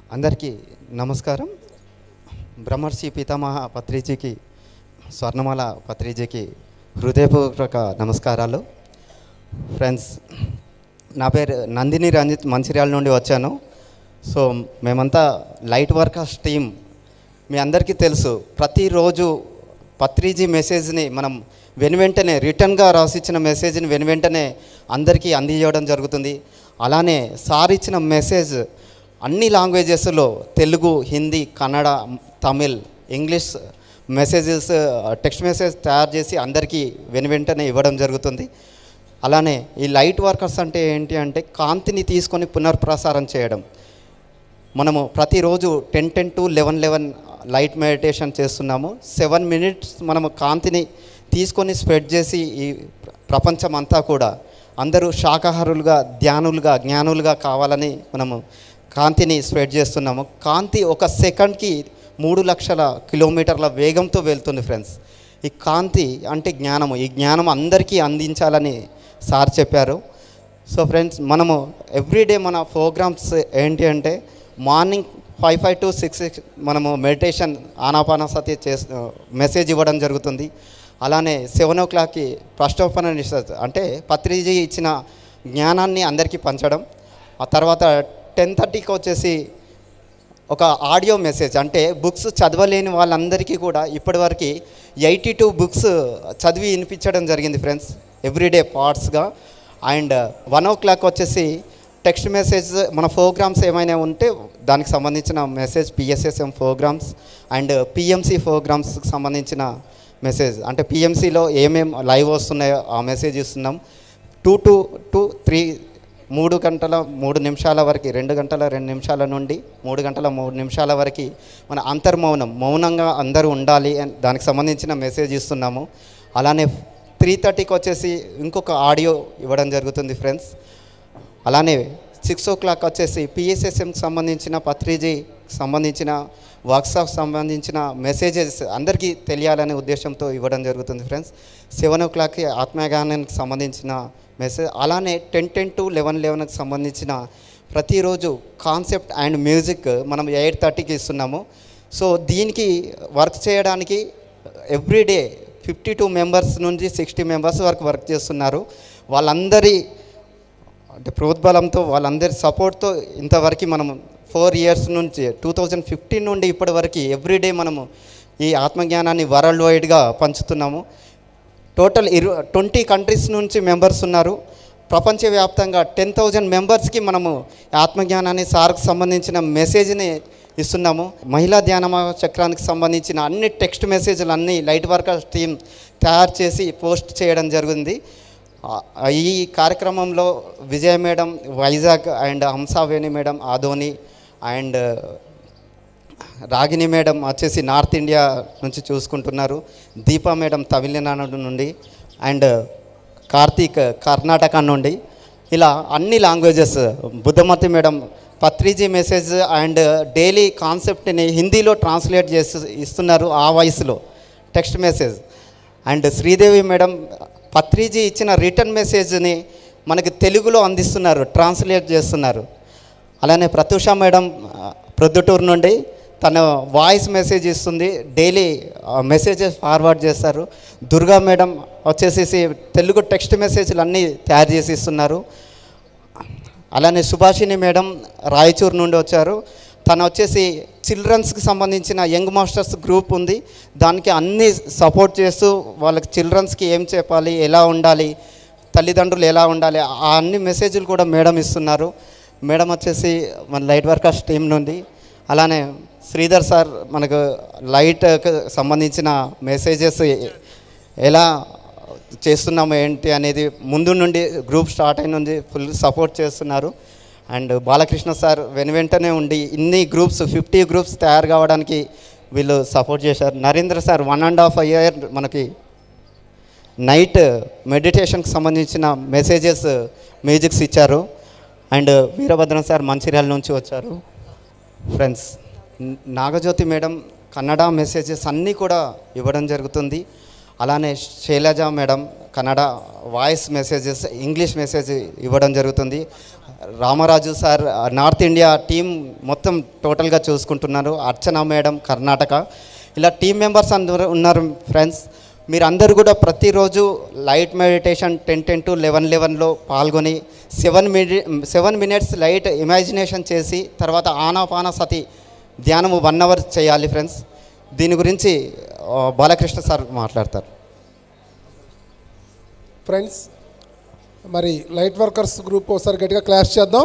అందరికీ నమస్కారం బ్రహ్మర్షి పితామహ పత్రిజీకి స్వర్ణమాల పత్రిజీకి హృదయపూర్వక నమస్కారాలు ఫ్రెండ్స్ నా పేరు నందిని రంజిత్ మంచిర్యాల నుండి వచ్చాను సో మేమంతా లైట్ వర్కర్స్ టీమ్ మీ అందరికీ తెలుసు ప్రతిరోజు పత్రిజీ మెసేజ్ని మనం వెను వెంటనే రిటర్న్గా రాసిచ్చిన మెసేజ్ని వెను వెంటనే అందరికీ అందించడం జరుగుతుంది అలానే సార్ ఇచ్చిన మెసేజ్ అన్ని లాంగ్వేజెస్లో Telugu Hindi Kannada Tamil English messages text message తయారు చేసి అందరికీ వెను వెంటనే ఇవ్వడం జరుగుతుంది అలానే ఈ లైట్ వర్కర్స్ అంటే ఏంటి అంటే కాంతిని తీసుకొని పునర్ప్రసారం చేయడం మనము ప్రతిరోజు ten ten to eleven eleven light meditation చేస్తున్నాము సెవెన్ మినిట్స్ మనము కాంతిని తీసుకొని స్ప్రెడ్ చేసి ఈ ప్ర- ప్రపంచం అంతా కూడా అందరూ శాకాహారులుగా ధ్యానులుగా జ్ఞానులుగా కావాలని మనము కాంతిని స్ప్రెడ్ చేస్తున్నాము కాంతి ఒక సెకండ్కి మూడు లక్షల కిలోమీటర్ల వేగంతో వెళ్తుంది ఫ్రెండ్స్ ఈ కాంతి అంటే జ్ఞానము ఈ జ్ఞానం అందరికీ అందించాలని సార్ చెప్పారు సో ఫ్రెండ్స్ మనము ఎవ్రీడే మన ప్రోగ్రామ్స్ ఏంటి అంటే morning five five to six six మనము మెడిటేషన్ ఆనాపానసతి చేస్ మెసేజ్ ఇవ్వడం జరుగుతుంది అలానే సెవెన్ ఓ క్లాక్కి ప్రశ్నోపన నిశ్చ- అంటే పత్రిజీ ఇచ్చిన జ్ఞానాన్ని అందరికీ పంచడం ఆ తర్వాత టెన్ థర్టీకి వచ్చేసి ఒక ఆడియో మెసేజ్ అంటే బుక్స్ చదవలేని వాళ్ళందరికీ కూడా ఇప్పటివరకు ఎయిటీ టూ బుక్స్ చదివి వినిపించడం జరిగింది ఫ్రెండ్స్ ఎవ్రీడే పార్ట్స్గా అండ్ వన్ ఓ క్లాక్ వచ్చేసి టెక్స్ట్ మెసేజ్ మన ప్రోగ్రామ్స్ ఏమైనా ఉంటే దానికి సంబంధించిన message PSSM programs and PMC ప్రోగ్రామ్స్కి సంబంధించిన మెసేజ్ అంటే పిఎంసిలో ఏమేం లైవ్ వస్తున్నాయో ఆ మెసేజ్ ఇస్తున్నాం టూ టు టూ త్రీ మూడు గంటల మూడు నిమిషాల వరకు రెండు గంటల రెండు నిమిషాల నుండి మూడు గంటల మూడు నిమిషాల వరకు మన అంతర్మౌనం మౌనంగా అందరూ ఉండాలి అని దానికి సంబంధించిన మెసేజ్ ఇస్తున్నాము అలానే త్రీ థర్టీకి వచ్చేసి ఇంకొక ఆడియో ఇవ్వడం జరుగుతుంది ఫ్రెండ్స్ అలానే సిక్స్ ఓ క్లాక్ వచ్చేసి పిఎస్ఎస్ఎంకి సంబంధించిన పత్రిజీ సంబంధించిన వర్క్షాప్ సంబంధించిన మెసేజెస్ అందరికీ తెలియాలనే ఉద్దేశంతో ఇవ్వడం జరుగుతుంది ఫ్రెండ్స్ సెవెన్ ఓ క్లాక్కి ఆత్మజ్ఞానానికి సంబంధించిన మెసేజ్ అలానే టెన్ టెన్ టు లెవెన్ లెవెన్కి సంబంధించిన ప్రతిరోజు కాన్సెప్ట్ అండ్ మ్యూజిక్ మనం ఎయిట్ థర్టీకి ఇస్తున్నాము సో దీనికి వర్క్ చేయడానికి ఎవ్రీడే ఫిఫ్టీ టూ మెంబర్స్ నుంచి సిక్స్టీ మెంబర్స్ వరకు వర్క్ చేస్తున్నారు వాళ్ళందరి అంటే ప్రోద్బలంతో వాళ్ళందరి సపోర్ట్తో ఇంతవరకు మనము ఫోర్ ఇయర్స్ నుంచి టూ థౌజండ్ ఫిఫ్టీన్ నుండి ఇప్పటి వరకు ఎవ్రీడే మనము ఈ ఆత్మజ్ఞానాన్ని వరల్డ్ వైడ్గా పంచుతున్నాము టోటల్ ఇరు ట్వంటీ కంట్రీస్ నుంచి మెంబర్స్ ఉన్నారు ప్రపంచవ్యాప్తంగా టెన్ థౌజండ్ మెంబర్స్కి మనము ఆత్మజ్ఞానాన్ని సార్కి సంబంధించిన మెసేజ్ని ఇస్తున్నాము మహిళా ధ్యానమ చక్రానికి సంబంధించిన అన్ని టెక్స్ట్ మెసేజ్లు అన్ని లైట్ వర్కర్స్ టీం తయారు చేసి పోస్ట్ చేయడం జరిగింది ఆ- ఈ కార్యక్రమంలో Vijaya madam Vizag and Hamsaveni madam Adoni and Ragini madam వచ్చేసి నార్త్ ఇండియా నుంచి చూసుకుంటున్నారు దీపా మేడం తమిళనాడు నుండి అండ్ కార్తీక్ కర్ణాటక నుండి ఇలా అన్ని languages Buddhamati madam Patriji message and daily కాన్సెప్ట్ని హిందీలో ట్రాన్స్లేట్ చేసి ఇస్తున్నారు ఆ వయసులో text message and Sridevi madam Patriji ఇచ్చిన రిటర్న్ మెసేజ్ని మనకి తెలుగులో అందిస్తున్నారు ట్రాన్స్లేట్ చేస్తున్నారు అలానే ప్రత్యూష మేడం ఆ, ప్రొద్దుటూరు నుండి తన వాయిస్ మెసేజ్ ఇస్తుంది డైలీ మెసేజెస్ ఫార్వర్డ్ చేస్తారు దుర్గా మేడం వచ్చేసేసి తెలుగు టెక్స్ట్ మెసేజ్లు అన్నీ తయారు చేసి ఇస్తున్నారు అలానే సుభాషిణి మేడం రాయచూరు నుండి వచ్చారు తను వచ్చేసి చిల్డ్రన్స్కి సంబంధించిన యంగ్ మాస్టర్స్ గ్రూప్ ఉంది దానికి అన్ని సపోర్ట్ చేస్తూ వాళ్ళకి చిల్డ్రన్స్కి ఏం చెప్పాలి ఎలా ఉండాలి తల్లిదండ్రులు ఎలా ఉండాలి ఆ అన్ని మెసేజ్లు కూడా మేడం ఇస్తున్నారు మేడం వచ్చేసి మన లైట్ వర్కర్స్ టీం నుండి అలానే శ్రీధర్ సార్ మనకు లైట్కి సంబంధించిన మెసేజెస్ ఎలా చేస్తున్నాము ఏంటి అనేది ముందు నుండి గ్రూప్ స్టార్ట్ అయిన నుండి ఫుల్ సపోర్ట్ చేస్తున్నారు అండ్ బాలకృష్ణ సార్ వెను వెంటనే ఉండి ఇన్ని గ్రూప్స్ ఫిఫ్టీ గ్రూప్స్ తయారు కావడానికి వీళ్ళు సపోర్ట్ చేశారు Narendra sir one and half year మనకి నైట్ మెడిటేషన్కి సంబంధించిన మెసేజెస్ మ్యూజిక్స్ ఇచ్చారు అండ్ వీరభద్రం సార్ మంచిర్యాల నుంచి వచ్చారు ఫ్రెండ్స్ న- నాగజ్యోతి మేడం కన్నడ మెసేజెస్ అన్నీ కూడా ఇవ్వడం జరుగుతుంది అలానే Sailaja madam Kannada voice messages English message ఇవ్వడం జరుగుతుంది Ramaraju sir north India team మొత్తం టోటల్గా చూసుకుంటున్నారు అర్చన మేడం కర్ణాటక ఇలా టీం మెంబర్స్ అందరూ ఉన్నారు ఫ్రెండ్స్ మీరు అందరూ కూడా ప్రతిరోజు light meditation ten ten to eleven లెవెన్లో పాల్గొని seven mini seven minutes light imagination చేసి తర్వాత ఆనాపాన సతి ధ్యానము వన్ అవర్ చేయాలి ఫ్రెండ్స్ దీని గురించి ఆ, బాలకృష్ణ సార్ మాట్లాడతారు ఫ్రెండ్స్ మరి లైట్ వర్కర్స్ గ్రూప్ ఒకసారి గట్టిగా క్లాస్ చేద్దాం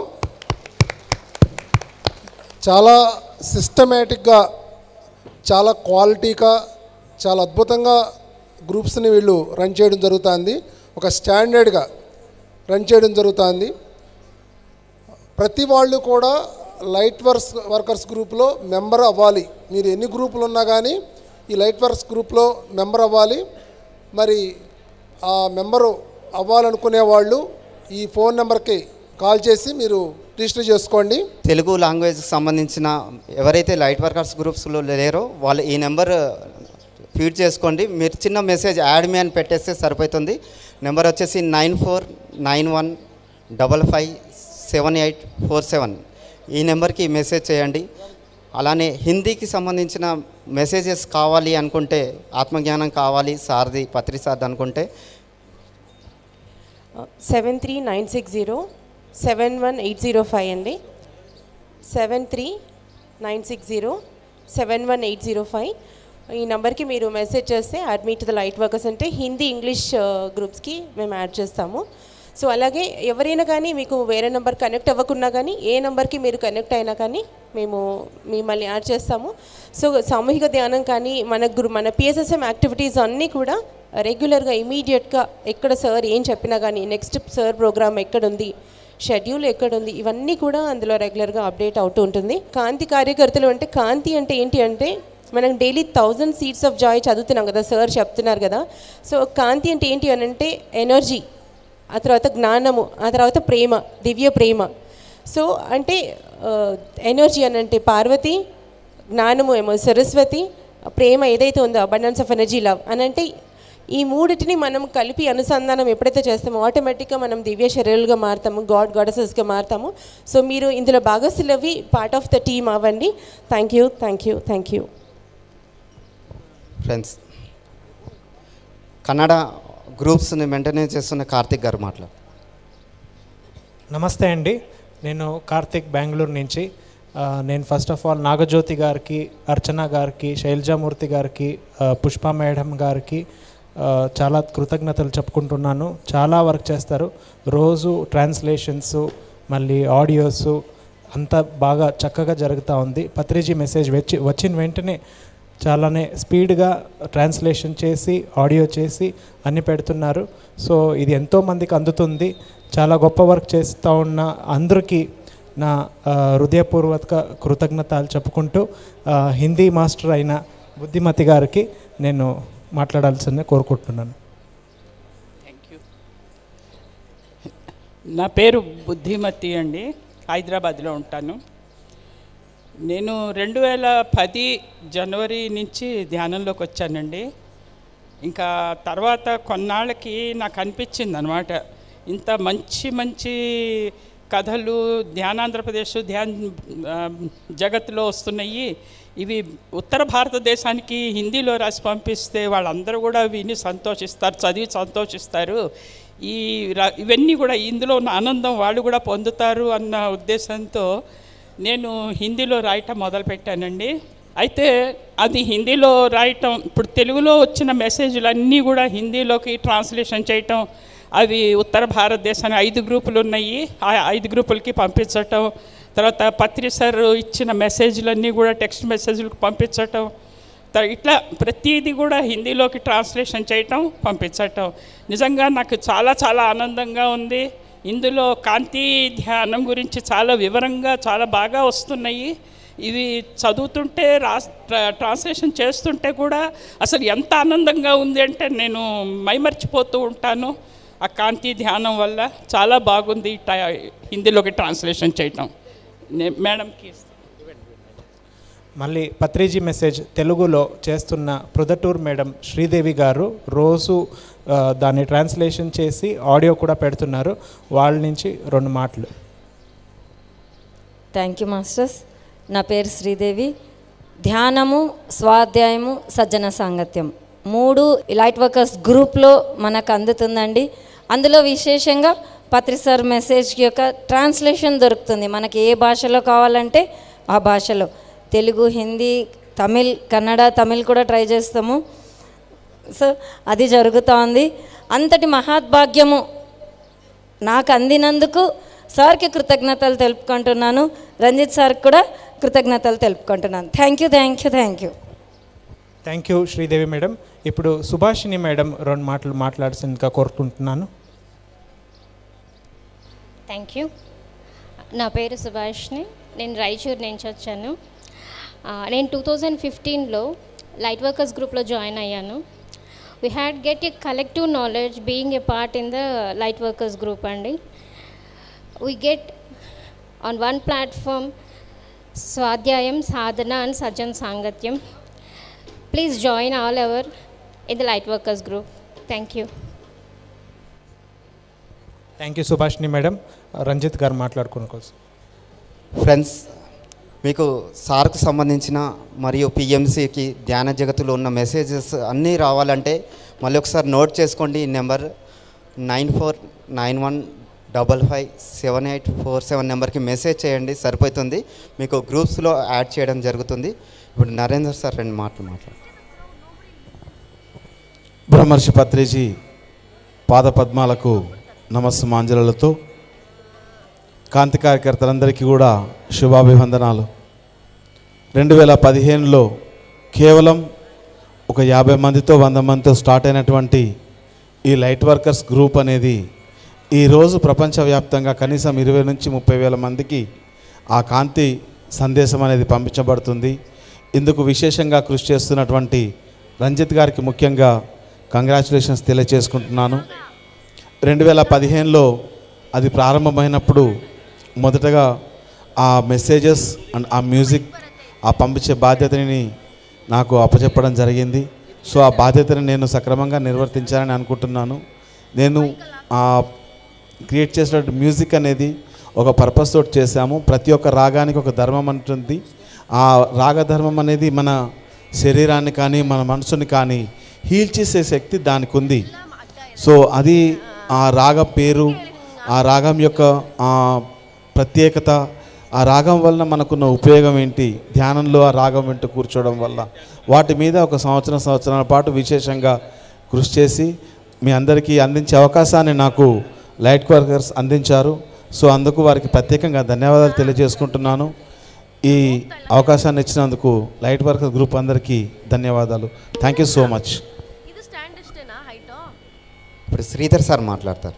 చాలా సిస్టమేటిక్గా చాలా క్వాలిటీగా చాలా అద్భుతంగా గ్రూప్స్ని వీళ్ళు రన్ చేయడం జరుగుతుంది ఒక స్టాండర్డ్గా రన్ చేయడం జరుగుతుంది ప్రతి వాళ్ళు కూడా లైట్ వర్క్స్ వర్కర్స్ గ్రూప్లో మెంబర్ అవ్వాలి మీరు ఎన్ని గ్రూపులు ఉన్నా కానీ ఈ లైట్ వర్క్స్ గ్రూప్లో మెంబర్ అవ్వాలి మరి ఆ మెంబరు అవ్వాలనుకునే వాళ్ళు ఈ ఫోన్ నెంబర్కి కాల్ చేసి మీరు రిజిస్టర్ చేసుకోండి తెలుగు లాంగ్వేజ్కి సంబంధించిన ఎవరైతే లైట్ వర్కర్స్ గ్రూప్స్లో లేరో వాళ్ళు ఈ నెంబర్ ఫీడ్ చేసుకోండి మీరు చిన్న మెసేజ్ యాడ్ మీ అని పెట్టేస్తే సరిపోతుంది నెంబర్ వచ్చేసి nine four nine one double five seven eight four seven ఈ నెంబర్కి మెసేజ్ చేయండి అలానే హిందీకి సంబంధించిన మెసేజెస్ కావాలి అనుకుంటే ఆత్మజ్ఞానం కావాలి సార్ది పత్రి సార్ది అనుకుంటే seven three nine six zero seven one eight zero five అండి seven three nine six zero seven one eight zero five ఈ నెంబర్కి మీరు మెసేజ్ చేస్తే అడ్మిట్ ద లైట్ వర్కర్స్ అంటే హిందీ ఇంగ్లీష్ గ్రూప్స్కి మేము యాడ్ చేస్తాము సో అలాగే ఎవరైనా కానీ మీకు వేరే నెంబర్ కనెక్ట్ అవ్వకున్నా కానీ ఏ నెంబర్కి మీరు కనెక్ట్ అయినా కానీ మేము మిమ్మల్ని యాడ్ చేస్తాము సో సామూహిక ధ్యానం కానీ మన గ్రూ మన పిఎస్ఎస్ఎం యాక్టివిటీస్ అన్నీ కూడా రెగ్యులర్గా ఇమీడియట్గా ఎక్కడ సార్ ఏం చెప్పినా కానీ నెక్స్ట్ సార్ ప్రోగ్రామ్ ఎక్కడుంది షెడ్యూల్ ఎక్కడుంది ఇవన్నీ కూడా అందులో రెగ్యులర్గా అప్డేట్ అవుతూ ఉంటుంది కాంతి కార్యకర్తలు అంటే కాంతి అంటే ఏంటి అంటే మనం daily thousand seats of joy చదువుతున్నాం కదా సార్ చెప్తున్నారు కదా సో కాంతి అంటే ఏంటి అని అంటే ఎనర్జీ ఆ తర్వాత జ్ఞానము ఆ తర్వాత ప్రేమ దివ్య ప్రేమ సో అంటే ఎనర్జీ అని అంటే పార్వతి జ్ఞానము ఏమో సరస్వతి ప్రేమ ఏదైతే ఉందో అబండెన్స్ ఆఫ్ ఎనర్జీ లవ్ అని అంటే ఈ మూడిటిని మనం కలిపి అనుసంధానం ఎప్పుడైతే చేస్తామో ఆటోమేటిక్గా మనం దివ్య శరీరాలుగా మారుతాము గాడ్ గాడసెస్గా మారుతాము సో మీరు ఇందులో భాగస్థులవి పార్ట్ ఆఫ్ ద టీమ్ అవ్వండి thank you thank you thank you friends Kannada గ్రూప్స్ని మెయింటైన్ చేస్తున్న కార్తిక్ గారు మాట్లాడు నమస్తే అండి నేను కార్తిక్ బెంగళూరు నుంచి ఆ, నేను ఫస్ట్ ఆఫ్ ఆల్ నాగజ్యోతి గారికి అర్చన గారికి శైలజామూర్తి గారికి ఆ, పుష్ప మేడం గారికి ఆ, చాలా కృతజ్ఞతలు చెప్పుకుంటున్నాను చాలా వర్క్ చేస్తారు రోజు ట్రాన్స్లేషన్స్ మళ్ళీ ఆడియోస్ అంతా బాగా చక్కగా జరుగుతూ ఉంది పత్రిజీ మెసేజ్ వచ్చి వచ్చిన వెంటనే చాలానే స్పీడ్గా ట్రాన్స్లేషన్ చేసి ఆడియో చేసి అన్ని పెడుతున్నారు సో ఇది ఎంతోమందికి అందుతుంది చాలా గొప్ప వర్క్ చేస్తూ ఉన్న అందరికీ నా ఆ, హృదయపూర్వక కృతజ్ఞతలు చెప్పుకుంటూ ఆ, హిందీ మాస్టర్ అయిన బుద్ధిమతి గారికి నేను మాట్లాడాల్సిందే కోరుకుంటున్నాను నా పేరు బుద్ధిమతి అండి హైదరాబాద్లో ఉంటాను నేను రెండు వేల పది జనవరి నుంచి ధ్యానంలోకి వచ్చానండి ఇంకా తర్వాత కొన్నాళ్ళకి నాకు అనిపించింది అనమాట ఇంత మంచి మంచి కథలు ధ్యానాంధ్రప్రదేశ్ ధ్యాన్ ఆ, జగత్తులో వస్తున్నాయి ఇవి ఉత్తర భారతదేశానికి హిందీలో రాసి పంపిస్తే వాళ్ళందరూ కూడా విని సంతోషిస్తారు చదివి సంతోషిస్తారు ఈ ర- ఇవన్నీ కూడా ఇందులో ఉన్న ఆనందం వాళ్ళు కూడా పొందుతారు అన్న ఉద్దేశంతో నేను హిందీలో రాయటం మొదలుపెట్టానండి అయితే అది హిందీలో రాయటం ఇప్పుడు తెలుగులో వచ్చిన మెసేజ్లన్నీ కూడా హిందీలోకి ట్రాన్స్లేషన్ చేయటం అవి ఉత్తర భారతదేశానికి ఐదు గ్రూపులు ఉన్నాయి ఆ ఐదు గ్రూపులకి పంపించటం తర్వాత పత్రి సార్ ఇచ్చిన మెసేజ్లన్నీ కూడా టెక్స్ట్ మెసేజ్లకు పంపించటం త- ఇట్లా ప్రతిదీ కూడా హిందీలోకి ట్రాన్స్లేషన్ చేయటం పంపించటం నిజంగా నాకు చాలా చాలా ఆనందంగా ఉంది ఇందులో కాంతి ధ్యానం గురించి చాలా వివరంగా చాలా బాగా వస్తున్నాయి ఇవి చదువుతుంటే రా ట్రా- ట్రాన్స్లేషన్ చేస్తుంటే కూడా అసలు ఎంత ఆనందంగా ఉంది అంటే నేను మైమర్చిపోతూ ఉంటాను ఆ కాంతి ధ్యానం వల్ల చాలా బాగుంది ఈ టై- హిందీలోకి ట్రాన్స్లేషన్ చేయటం నే- మేడంకి ఇస్తాను. మళ్ళీ పత్రిజీ మెసేజ్ తెలుగులో చేస్తున్న ప్రొదటూర్ మేడం శ్రీదేవి గారు రోజు ఆ, దాన్ని ట్రాన్స్లేషన్ చేసి ఆడియో కూడా పెడుతున్నారు వాళ్ళ నుంచి రెండు మాటలు థ్యాంక్ యూ మాస్టర్స్ నా పేరు శ్రీదేవి ధ్యానము స్వాధ్యాయము సజ్జన సాంగత్యం మూడు లైట్ వర్కర్స్ గ్రూప్లో మనకు అందుతుందండి అందులో విశేషంగా పత్రి సార్ మెసేజ్ యొక్క ట్రాన్స్లేషన్ దొరుకుతుంది మనకి ఏ భాషలో కావాలంటే ఆ భాషలో తెలుగు హిందీ తమిళ్ కన్నడ తమిళ్ కూడా ట్రై చేస్తాము సో అది జరుగుతోంది అంతటి మహాద్భాగ్యము నాకు అందినందుకు సార్కి కృతజ్ఞతలు తెలుపుకుంటున్నాను రంజిత్ సార్కి కూడా కృతజ్ఞతలు తెలుపుకుంటున్నాను thank you thank you thank you thank you Sridevi madam ఇప్పుడు సుభాషిణి మేడం రెండు మాటలు మాట్లాడాల్సిందిగా కోరుకుంటున్నాను థ్యాంక్ యూ నా పేరు సుభాష్ని నేను రాయచూర్ నుంచి వచ్చాను ఆ, నేను టూ థౌజండ్ ఫిఫ్టీన్లో లైట్ వర్కర్స్ గ్రూప్లో జాయిన్ అయ్యాను we had get a collective knowledge being a part in the light workers group అండి we get on one platform స్వాధ్యాయం సాధన అండ్ సజ్జన్ సాంగత్యం please join all our in the light workers group thank you thank you Subhashini madam Ranjit garu మాట్లాడుకున్న కోసం friends మీకు సార్కు సంబంధించిన మరియు పిఎంసికి ధ్యాన జగత్తులో ఉన్న మెసేజెస్ అన్నీ రావాలంటే మళ్ళీ ఒకసారి నోట్ చేసుకోండి ఈ number nine four nine one double five seven eight four seven నెంబర్కి మెసేజ్ చేయండి సరిపోతుంది మీకు గ్రూప్స్లో యాడ్ చేయడం జరుగుతుంది ఇప్పుడు నరేందర్ సార్ రెండు మాటలు మాట్లాడు బ్రహ్మర్షి పత్రిజీ పాదపద్మాలకు నమస్సుమాంజలతో కాంతి కార్యకర్తలందరికీ కూడా శుభాభివందనాలు రెండు వేల పదిహేనులో కేవలం ఒక యాభై మందితో వంద మందితో స్టార్ట్ అయినటువంటి ఈ లైట్ వర్కర్స్ గ్రూప్ అనేది ఈరోజు ప్రపంచవ్యాప్తంగా కనీసం ఇరవై నుంచి ముప్పై వేల మందికి ఆ కాంతి సందేశం అనేది పంపించబడుతుంది ఇందుకు విశేషంగా కృషి చేస్తున్నటువంటి రంజిత్ గారికి ముఖ్యంగా కంగ్రాచులేషన్స్ తెలియజేసుకుంటున్నాను రెండు వేల పదిహేనులో అది ప్రారంభమైనప్పుడు మొదటగా ఆ మెసేజెస్ అండ్ ఆ మ్యూజిక్ ఆ పంపించే బాధ్యతని నాకు అప్పచెప్పడం జరిగింది సో ఆ బాధ్యతని నేను సక్రమంగా నిర్వర్తించాలని అనుకుంటున్నాను నేను ఆ క్రియేట్ చేసిన మ్యూజిక్ అనేది ఒక పర్పస్ తోటి చేశాము ప్రతి ఒక్క రాగానికి ఒక ధర్మం ఉంటుంది ఆ రాగధర్మం అనేది మన శరీరాన్ని కానీ మన మనసుని కానీ హీల్ చేసే శక్తి దానికి ఉంది సో అది ఆ రాగం పేరు ఆ రాగం యొక్క ఆ ప్రత్యేకత ఆ రాగం వలన మనకున్న ఉపయోగం ఏంటి ధ్యానంలో ఆ రాగం వెంట కూర్చోవడం వల్ల వాటి మీద ఒక సంవత్సరం సంవత్సరాల పాటు విశేషంగా కృషి చేసి మీ అందరికీ అందించే అవకాశాన్ని నాకు లైట్ వర్కర్స్ అందించారు సో అందుకు వారికి ప్రత్యేకంగా ధన్యవాదాలు తెలియజేసుకుంటున్నాను ఈ అవకాశాన్ని ఇచ్చినందుకు లైట్ వర్కర్స్ గ్రూప్ అందరికీ ధన్యవాదాలు థ్యాంక్ యూ సో మచ్ ఇప్పుడు శ్రీధర్ సార్ మాట్లాడతారు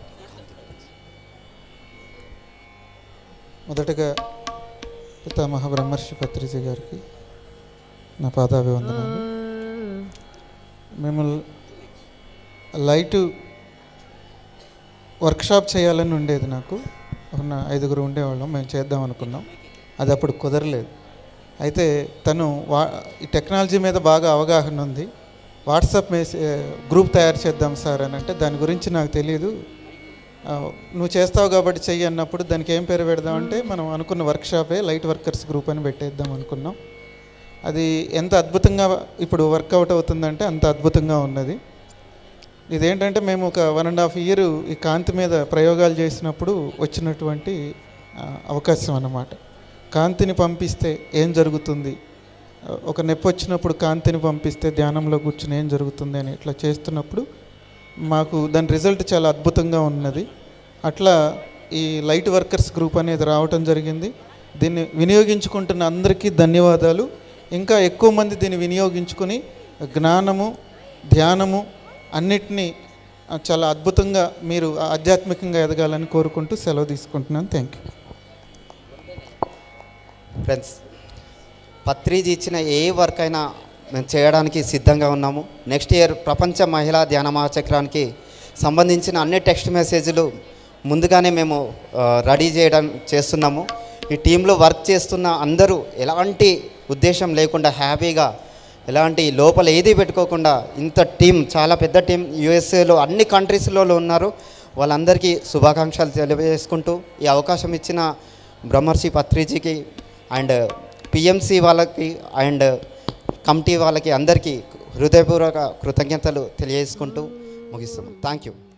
మొదటగా పితామహ బ్రహ్మర్షి పత్రిజీ గారికి నా పాదాభివందనాలు మేము లైటు వర్క్షాప్ చేయాలని ఉండేది నాకు ఉన్న ఐదుగురు ఉండేవాళ్ళం మేము చేద్దాం అనుకున్నాం అది అప్పుడు కుదరలేదు అయితే తను వా ఈ టెక్నాలజీ మీద బాగా అవగాహన ఉంది వాట్సాప్ మెసే గ్రూప్ తయారు చేద్దాం సార్ అని అంటే దాని గురించి నాకు తెలియదు ఆ, నువ్వు చేస్తావు కాబట్టి చెయ్యి అన్నప్పుడు దానికి ఏం పేరు పెడదామంటే మనం అనుకున్న వర్క్షాపే లైట్ వర్కర్స్ గ్రూప్ అని పెట్టేద్దాం అనుకున్నాం అది ఎంత అద్భుతంగా ఇప్పుడు వర్కౌట్ అవుతుందంటే అంత అద్భుతంగా ఉన్నది ఇదేంటంటే మేము ఒక వన్ అండ్ హాఫ్ ఇయర్ ఈ కాంతి మీద ప్రయోగాలు చేసినప్పుడు వచ్చినటువంటి ఆ, అవకాశం అన్నమాట కాంతిని పంపిస్తే ఏం జరుగుతుంది ఆ, ఒక నొప్పి వచ్చినప్పుడు కాంతిని పంపిస్తే ధ్యానంలో కూర్చుని ఏం జరుగుతుంది అని ఇట్లా చేస్తున్నప్పుడు మాకు దాని రిజల్ట్ చాలా అద్భుతంగా ఉన్నది అట్లా ఈ లైట్ వర్కర్స్ గ్రూప్ అనేది రావటం జరిగింది దీన్ని వినియోగించుకుంటున్న అందరికీ ధన్యవాదాలు ఇంకా ఎక్కువ మంది దీన్ని వినియోగించుకొని జ్ఞానము ధ్యానము అన్నిటినీ ఆ, చాలా అద్భుతంగా మీరు ఆధ్యాత్మికంగా ఎదగాలని కోరుకుంటూ సెలవు తీసుకుంటున్నాను థ్యాంక్ యూ ఫ్రెండ్స్ పత్రిజీ ఇచ్చిన ఏ వర్క్ అయినా మేము చేయడానికి సిద్ధంగా ఉన్నాము నెక్స్ట్ ఇయర్ ప్రపంచ మహిళా ధ్యాన మహాచక్రానికి సంబంధించిన అన్ని టెక్స్ట్ మెసేజ్లు ముందుగానే మేము ఆ, రెడీ చేయడం చేస్తున్నాము ఈ టీంలో వర్క్ చేస్తున్న అందరూ ఎలాంటి ఉద్దేశం లేకుండా హ్యాపీగా ఎలాంటి లోపల ఏది పెట్టుకోకుండా ఇంత టీం చాలా పెద్ద టీం యుఎస్ఏలో అన్ని కంట్రీస్లో ఉన్నారు వాళ్ళందరికీ శుభాకాంక్షలు తెలియజేసుకుంటూ ఈ అవకాశం ఇచ్చిన బ్రహ్మర్షి పత్రిజీకి అండ్ పిఎంసి వాళ్ళకి అండ్ కమిటీ వాళ్ళకి అందరికీ హృదయపూర్వక కృతజ్ఞతలు తెలియజేసుకుంటూ ముగిస్తున్నాం థ్యాంక్ యూ